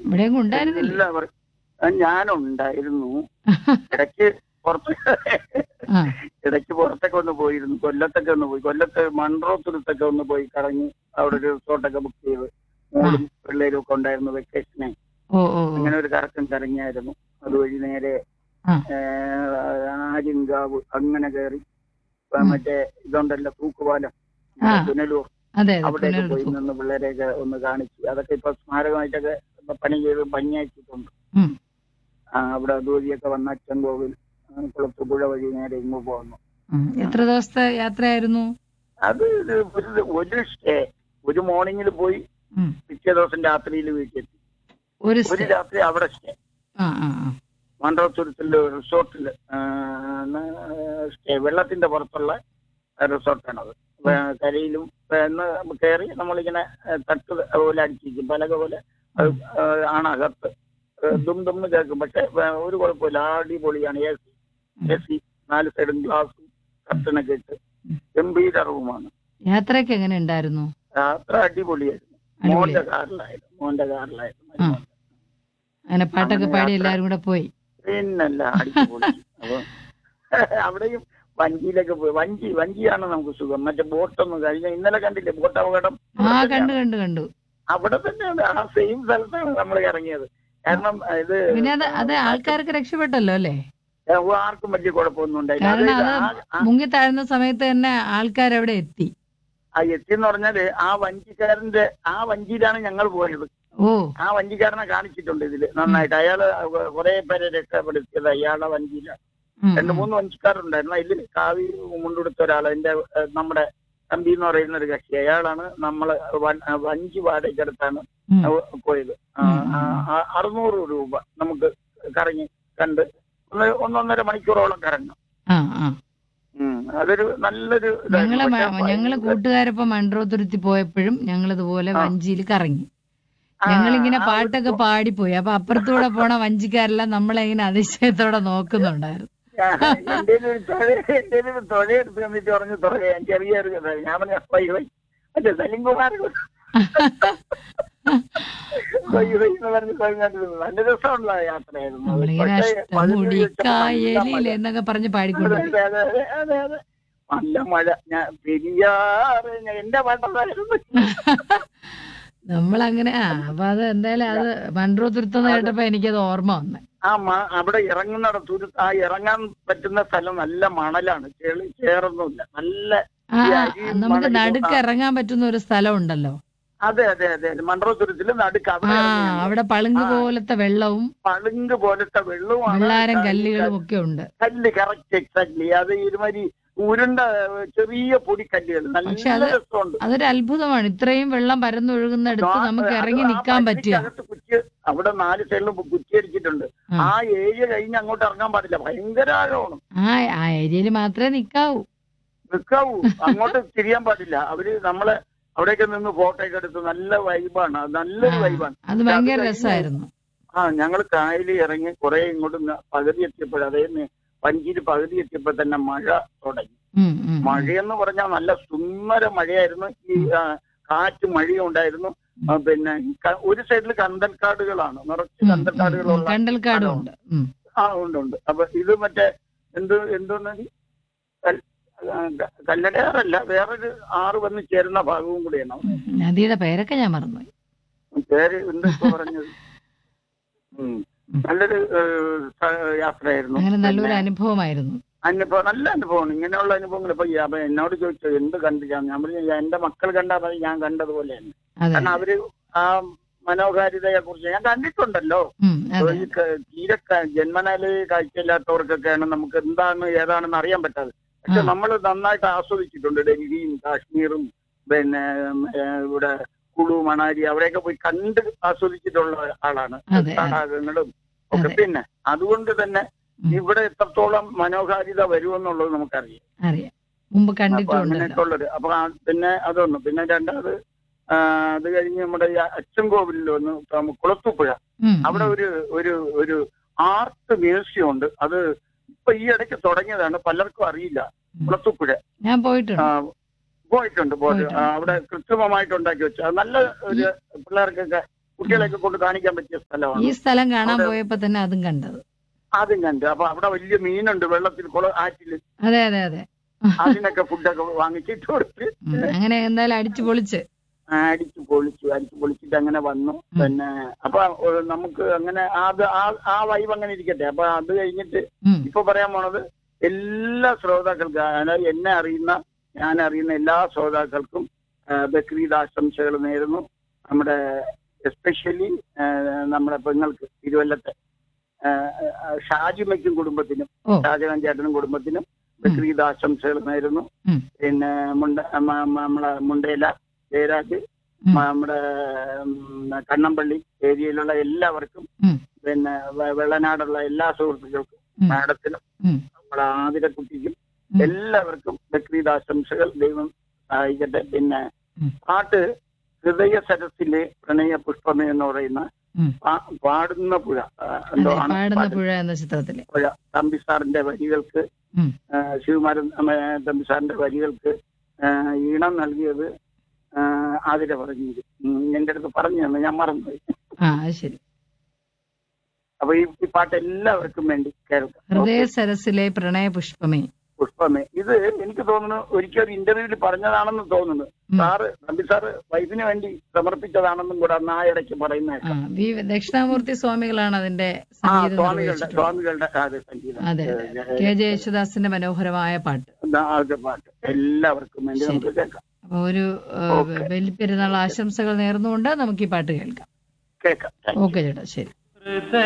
ഇവിടെയെങ്കിലും ഉണ്ടായിരുന്നില്ല എല്ലാവരും ആ, ഞാനുണ്ടായിരുന്നു ഇടയ്ക്ക് പുറത്ത് ആ ഇടയ്ക്ക് പുറത്തൊക്കെ ഒന്ന് പോയിരുന്നു കൊല്ലത്തൊക്കെ ഒന്ന് പോയി കൊല്ലത്ത് മൺട്രോത്തുരുത്തൊക്കെ ഒന്ന് പോയി കറങ്ങി അവിടെ ഒരു റിസോർട്ടൊക്കെ ബുക്ക് ചെയ്ത് മോളും പിള്ളേരും ഒക്കെ ഉണ്ടായിരുന്നു വെക്കേഷനെ ഓ ഓ ഓ. അങ്ങനെ ഒരു കറക്കം കറങ്ങിയായിരുന്നു അതുവഴി നേരെ ആ. ഏഹ്, ആര്യങ്കാവ് അങ്ങനെ കയറി ഇപ്പൊ ഉം. മറ്റേ ഇതുണ്ടല്ലോ തൂക്കുപാലം ആ. പുനലൂർ അതെ അതെ അവിടെയൊക്കെ പോയി പുനലൂർ നിന്ന് പിള്ളേരെയൊക്കെ ഒന്ന് കാണിച്ചു അതൊക്കെ ഇപ്പൊ സ്മാരകമായിട്ടൊക്കെ ഇപ്പൊ പണി ചെയ്ത് ഭംഗിയാക്കിയിട്ടുണ്ട് ഉം. ആ, അവിടെ അതുവഴിയൊക്കെ വന്ന അച്ഛൻ കോവിൽ ആ, കുളത്തുപുഴ വഴി നേരെ ഇങ്ങ് പോകുന്നു ഉം. എത്ര ദിവസത്തെ യാത്രയായിരുന്നു അത് ഇത് ഒരു ഒരു സ്റ്റേ ഒരു മോർണിംഗിൽ പോയി ഉം. പിറ്റേ ദിവസം രാത്രിയിൽ വീട്ടിലെത്തി ഒരു ഒരു സ്റ്റേ രാത്രി അവിടെ സ്റ്റേ ആ ആ ആ മണ്ഡലത്തുരത്തില് റിസോർട്ടിൽ സ്റ്റേ വെള്ളത്തിന്റെ പുറത്തുള്ള റിസോർട്ടാണത് വേ- കരയിലും എന്ന് കയറി നമ്മളിങ്ങനെ ഏ, തട്ട് പോലെ അടിച്ചിരിക്കും പലക പോലെ അത്, ഏ, ആണ് അകത്ത് ഏ, ദും ദും എന്ന് കേൾക്കും പക്ഷെ വേ- ഒരു കുഴപ്പമില്ല അടിപൊളിയാണ് എ സി എ സി നാല് സൈഡും ഗ്ലാസും കർട്ടനൊക്കെ ഇട്ട് ഗംഭീര റൂമാണ് യാത്രയൊക്കെ എങ്ങനെ ഉണ്ടായിരുന്നു യാത്ര അടിപൊളിയായിരുന്നു അടിപൊളി മോന്റെ കാറിലായിരുന്നു മോന്റെ കാറിലായിരുന്നു ആ. അങ്ങനെ പാട്ടൊക്കെ അങ്ങനെ പാടി യാത്ര. എല്ലാരും കൂടെ പോയി പിന്നല്ല അടിപൊളി അപ്പൊ അവിടെയും വഞ്ചിയിലൊക്കെ പോയി വഞ്ചി വഞ്ചിയാണ് നമുക്ക് സുഖം മറ്റേ ബോട്ടൊന്നും കഴിഞ്ഞ ഇന്നലെ കണ്ടില്ലേ ബോട്ട് അപകടം ആ അവിടെ കണ്ടു തന്നെയാണ്. കണ്ടു കണ്ടു അവിടെ തന്നെയാണ് ആ സെയിം സ്ഥലത്താണ് നമ്മൾ ഇറങ്ങിയത് കാരണം ഇത് പിന്നെ അത് അത് ആൾക്കാർക്ക് രക്ഷപ്പെട്ടല്ലോ അല്ലേ ഏ, ആർക്കും വലിയ കുഴപ്പമൊന്നും ഉണ്ടായില്ല കാരണം അത് അത് ആ- ആ- മുങ്ങി താഴുന്ന സമയത്ത് തന്നെ ആൾക്കാരവിടെ എത്തി ആ എത്തിന്ന് പറഞ്ഞാല് ആ വഞ്ചിക്കാരന്റെ ആ വഞ്ചിയിലാണ് ഞങ്ങൾ പോയത് ഓ ആ വഞ്ചിക്കാരനെ കാണിച്ചിട്ടുണ്ട് ഇതില് നന്നായിട്ട് അയാള് കുറെ പേരെ രക്ഷപ്പെടുത്തിയത് അയാളുടെ വഞ്ചിയിലാണ് ഉം, രണ്ട് ഉം. മൂന്ന് വഞ്ചിക്കാരുണ്ടായിരുന്നു അതിൽ കാവി മുണ്ടെടുത്ത ഒരാൾ എന്റെ ഏഹ്, നമ്മുടെ തമ്പി എന്ന് പറയുന്ന ഒരു കക്ഷി അയാളാണ് നമ്മള് വൻ- ആ, വഞ്ചി വാടകയ്ക്കെടുത്താണ് ഉം. പോയത് ആ, ആ, ആ, അറുന്നൂറ് രൂപ നമുക്ക് കറങ്ങി കണ്ട് ഒന്ന് ഒന്നൊന്നര മണിക്കൂറോളം കറങ്ങും ആ ആ ഉം, അതൊരു നല്ലൊരു ഇതായിരുന്നു. ഞങ്ങള് മ- പക്ഷേ ഞങ്ങള് ഭയങ്കര- കൂട്ടുകാരൊപ്പം മൺട്രോത്തുരുത്തി പോയപ്പോഴും ഞങ്ങൾ ഇതുപോലെ ആ. വഞ്ചിയിൽ കറങ്ങി ആ, ഞങ്ങളിങ്ങനെ ആ ഒരു പാട്ടൊക്കെ പാടിപ്പോയി അപ്പൊ അപ്പുറത്തൂടെ പോണ വഞ്ചിക്കാരെല്ലാം നമ്മളെ ഇങ്ങനെ അതിശയത്തോടെ നോക്കുന്നുണ്ടായിരുന്നു ആ, എന്റെ ഒരു തുഴ എന്റെ ഒരു തുഴ എടുത്ത് തന്നിട്ട് പറഞ്ഞു തുഴ ഞാൻ ചെറിയൊരു കഥ. ഞാൻ പറഞ്ഞു വൈ വൈ മറ്റേ സലിംകുമാർ വൈ വൈ എന്ന് പറഞ്ഞ് പറഞ്ഞിട്ട് നല്ല രസമുള്ള യാത്രയായിരുന്നു അത്. നമ്മളിങ്ങനെ പക്ഷേ പകുതി വെച്ചപ്പോ നല്ല അഷ്ടമുടിക്കായലിൽ മഴ. എന്നൊക്കെ പറഞ്ഞ് അതെ, പാടിക്കൊണ്ട് അതെ, അതെ, അതെ, അതെ, അതെ. നല്ല മഴ ഞാൻ പെരിയാറ് ഞാൻ- എന്റെ പാട്ടതായിരുന്നു നമ്മളങ്ങനെ ആ അപ്പൊ അത് എന്തായാലും അത് മൺട്രോത്തുരുത്തെന്ന് കേട്ടപ്പോ എനിക്കത് ഓർമ്മ വന്നെ ആ മ- അവിടെ ഇറങ്ങുന്നിടത്ത് ഒരു ആ ഇറങ്ങാൻ പറ്റുന്ന സ്ഥലം നല്ല മണലാണ് ചെളി ചേർന്നില്ല നല്ല ആ ഈ ആ, അരിയും നമുക്ക് മണലും നടുക്ക് ആ. ഇറങ്ങാൻ പറ്റുന്ന ഒരു സ്ഥലം ഉണ്ടല്ലോ അതെ അതെ അതെ മൺട്രോത്തുരത്തില് നടുക്ക് അവിടെ ആ ഇറങ്ങി ഞങ്ങൾ. അവിടെ പളുങ്ക് ആ. പോലത്തെ വെള്ളവും പളുങ്ക് പോലത്തെ വെള്ളവുമാണ് വെള്ളാരം ഈ കല്ലുകളും ഒക്കെ ഉണ്ട് കല്ല് കറക്റ്റ് എക്സാക്ട്ലി അത് ഒരുമാതിരി ഉരുണ്ട ചെറിയ പൊടിക്കല്ലുകൾ പക്ഷെ നല്ല അത് രസമുണ്ട് അതൊരു അത്ഭുതമാണ് ഇത്രയും വെള്ളം പരന്നൊഴുകുന്നിടത്ത് നമുക്ക് അത് ഇറങ്ങി ആ നിൽക്കാൻ പറ്റുക വഞ്ചിക്കകത്ത് കുറ്റി അവിടെ നാല് സൈഡിലും കുറ്റിയടിച്ചിട്ടുണ്ട് ആ. ആ ഏരിയ കഴിഞ്ഞ് അങ്ങോട്ട് ഇറങ്ങാൻ പാടില്ല ഭയങ്കര ആഴമാണ് ആ ആ ഏരിയയിൽ മാത്രമേ നിക്കാവൂ നിൽക്കാവൂ അങ്ങോട്ട് തിരിയാൻ പാടില്ല അവര് നമ്മളെ അവിടെയൊക്കെ നിന്ന് ഫോട്ടോ ഒക്കെ എടുത്ത് നല്ല വൈബാണ് നല്ലൊരു ആ, വൈബാണ് അത് ഭയങ്കര കഴിഞ്ഞ് രസമായിരുന്നു ആ ഞങ്ങൾ കായലിൽ ഇറങ്ങി കുറെ ഇങ്ങോട്ട് ന- പകുതി എത്തിയപ്പോൾ അതേ വഞ്ചിയിൽ പകുതി എത്തിയപ്പോൾ തന്നെ മഴ തുടങ്ങി ഉം, ഉം, ഉം. മഴയെന്ന് പറഞ്ഞാൽ നല്ല സുന്ദര മഴയായിരുന്നു ഈ ആ, കാറ്റ് മഴയും ഉണ്ടായിരുന്നു ആ, പിന്നെ ക- ഒരു സൈഡിൽ കണ്ടൽക്കാടുകളാണ് നിറച്ച് ഉം, ഉം, ഉം. കണ്ടൽക്കാടുകളുള്ള കണ്ടൽക്കാടും ഉണ്ട് ഉം. ആ ഉണ്ട് ഉണ്ട് അപ്പൊ ഇത് മറ്റേ എന്ത് എന്തോന്നത് കൽ- ആ, ക- കല്ലടയാറല്ല വേറൊരു ആറ് വന്ന് ചേരുന്ന ഭാഗവും കൂടിയാണ് നദിയുടെ പേരൊക്കെ ഞാൻ മറന്നുപോയി പേര് എന്താ ഇപ്പൊ പറഞ്ഞത് ഉം. നല്ലൊരു ഏഹ്, സ- യാത്രയായിരുന്നു അങ്ങനെ നല്ലൊരു പിന്നെ അനുഭവമായിരുന്നു അനുഭവം നല്ല അനുഭവമാണ് ഇങ്ങനെയുള്ള അനുഭവങ്ങൾ ഇപ്പൊ ഈ അപ്പൊ എന്നോട് ചോദിച്ചു എന്ത് കണ്ടില്ല ഞാൻ പറഞ്ഞു "ഞാൻ- എന്റെ മക്കൾ കണ്ടാൽ മതി ഞാൻ കണ്ടതുപോലെ തന്നെ അതെ കാരണം അവര് ആ മനോഹാരിതയെ കുറിച്ച് ഞാൻ കണ്ടിട്ടുണ്ടല്ലോ ഉം, അതെ ഈ ക- തീരെ ക- ജന്മനാല് കാഴ്ചയില്ലാത്തവർക്കൊക്കെയാണ് നമുക്ക് എന്താണ് ഏതാണെന്ന് അറിയാൻ പറ്റാതെ പക്ഷെ ആ. നമ്മൾ നന്നായിട്ട് ആസ്വദിച്ചിട്ടുണ്ട് ഡൽഹിയും കാശ്മീറും പിന്നെ ഉം, ഏഹ്, ഇവിടെ കുളു മണാലി അവിടെയൊക്കെ പോയി കണ്ട് ആസ്വദിച്ചിട്ടുള്ള ആളാണ് അതെ, അതെ. തടാകങ്ങളും ഒക്കെ അതെ. പിന്നെ അതുകൊണ്ട് തന്നെ ഉം. ഇവിടെ എത്രത്തോളം മനോഹാരിത വരുമെന്നുള്ളത് നമുക്കറിയാം അറിയാം മുമ്പ് അപ്പൊ കണ്ടിട്ടുണ്ടല്ലോ അങ്ങനെയൊക്കെ ഉള്ളത് അപ്പൊ ആ- പിന്നെ അതൊന്ന് പിന്നെ രണ്ടാമത് ആ, അത് കഴിഞ്ഞ് നമ്മുടെ ഈ അച്ഛൻ കോവിലിൽ വന്ന് ത- കുളത്തൂപ്പുഴ ഉം, അവിടെ ഉം. ഒരു ഒരു ഒരു ആർട്ട് മ്യൂസിയം ഉണ്ട് അത് ഇപ്പൊ ഈ ഇടയ്ക്ക് തുടങ്ങിയതാണ് പലർക്കും അറിയില്ല ഉം. കുളത്തൂപ്പുഴ ഞാൻ പോയിട്ടുണ്ട് ആ, പോയിട്ടുണ്ട് പോയിട്ട് പോയിട്ടുണ്ട്. ആ, അവിടെ കൃത്രിമമായിട്ട് ഉണ്ടാക്കി വെച്ചു അത് നല്ല ഒരു പിള്ളേർക്കൊക്കെ കുട്ടികളെയൊക്കെ കൊണ്ട് കാണിക്കാൻ പറ്റിയ ഈ സ്ഥലമാണ് സ്ഥലം കാണാൻ അവിടെ- പോയപ്പോ തന്നെ അതും കണ്ടത് ആദ്യം കണ്ട് അപ്പൊ അവിടെ വലിയ മീനുണ്ട് വെള്ളത്തിൽ കുള ആറ്റില് അതെ അതെ അതെ അതിനൊക്കെ ഫുഡൊക്കെ വാങ്ങിച്ചിട്ട് കൊടുത്ത് ഉം, അങ്ങനെ എന്തായാലും അടിച്ചു പൊളിച്ച് അടിച്ചു പൊളിച്ചു അടിച്ചു പൊളിച്ചിട്ട് അങ്ങനെ വന്നു പിന്നെ അപ്പൊ ഏഹ്, നമുക്ക് അങ്ങനെ അത് ആ ആ വൈബ് അങ്ങനെ ഇരിക്കട്ടെ അപ്പൊ അത് കഴിഞ്ഞിട്ട് ഉം, ഇപ്പൊ പറയാൻ പോണത് എല്ലാ ശ്രോതാക്കൾക്കും അതായത് എന്നെ അറിയുന്ന ഞാൻ അറിയുന്ന എല്ലാ ശ്രോതാക്കൾക്കും ആ, ബക്രീദ് ആശംസകൾ നേരുന്നു നമ്മുടെ എസ്പെഷ്യലി നമ്മുടെ പെങ്ങൾക്ക് തിരുവല്ലത്തെ ആ, ആ, ഷാജിമയ്ക്കും കുടുംബത്തിനും ഓ ഷാജഹാൻ ചേട്ടനും കുടുംബത്തിനും ബക്രീദ് ആശംസകൾ നേരുന്നു ഉം. പിന്നെ മുണ്ട മ- മ- നമ്മളെ മുണ്ടേല ജയരാജ് ഉം. നമ്മുടെ ഉം, കണ്ണമ്പള്ളി ഏരിയയിലുള്ള എല്ലാവർക്കും ഉം. പിന്നെ വെ- വെള്ളനാടുള്ള എല്ലാ സുഹൃത്തുക്കൾക്കും ഉം. മാഡത്തിനും ഉം. നമ്മുടെ ആതിരക്കുട്ടിക്കും ഉം. എല്ലാവർക്കും ബക്രീദ് ആശംസകൾ ദൈവം സഹായിക്കട്ടെ പിന്നെ ഉം. പാട്ട് ഹൃദയ സരസിലെ പ്രണയ പുഷ്പമേ എന്ന് പറയുന്ന ഉം. പാ- പാടുന്ന പുഴ ആ, എന്തോ അതെ ആണ് പാടുന്ന പാട്ട്. പുഴ എന്ന ചിത്രത്തില് പുഴ തമ്പി സാറിന്റെ വരികൾക്ക് ഉം. ആ, ശിവകുമാരൻ ആ, തമ്പി സാറിന്റെ വരികൾക്ക് ആ, ഈണം നൽകിയത് ആ, ആതിര പറഞ്ഞു എന്റെ അടുത്ത് പറഞ്ഞു തന്നു ഞാൻ മറന്നുപോയി ആ അത് ശരി അപ്പൊ ഈ ഈ പാട്ട് എല്ലാവർക്കും വേണ്ടി കേൾക്കാം ഹൃദയ സരസിലെ പ്രണയ പുഷ്പമേ പുഷ്പമേ ഇത് എനിക്ക് തോന്നുന്നു ഒരിക്കൽ ഒരു ഇന്റർവ്യൂവിൽ പറഞ്ഞതാണെന്ന് തോന്നുന്നു ഉം. സാറ് തമ്പി സാറ് വൈഫിന് വേണ്ടി സമർപ്പിച്ചതാണെന്നും കൂടെ അന്ന് ആ ഇടയ്ക്ക് പറയുന്ന ആ വി ദക്ഷിണാമൂർത്തി സ്വാമികളാണ് അതിന്റെ ആ സംഗീതം സ്വാമികളുടെ നിർവഹിച്ചിട്ടുള്ളത് സ്വാമികളുടെ ആ, അതെ സംഗീതം അതെ അതെ കെ ജെ യേശുദാസിന്റെ മനോഹരമായ പാട്ട് ആ, അത് പാട്ട് എല്ലാവർക്കും വേണ്ടി ശരി. നമുക്ക് കേൾക്കാം അപ്പൊ ഒരു ഓക്കേ. ബലിപ്പെരുന്നാൾ ആശംസകൾ നേർന്നുകൊണ്ട് നമുക്ക് ഈ പാട്ട് കേൾക്കാം കേൾക്കാം താങ്ക് യു. ഓക്കെ ചേട്ടാ ശരി ഹൃദയ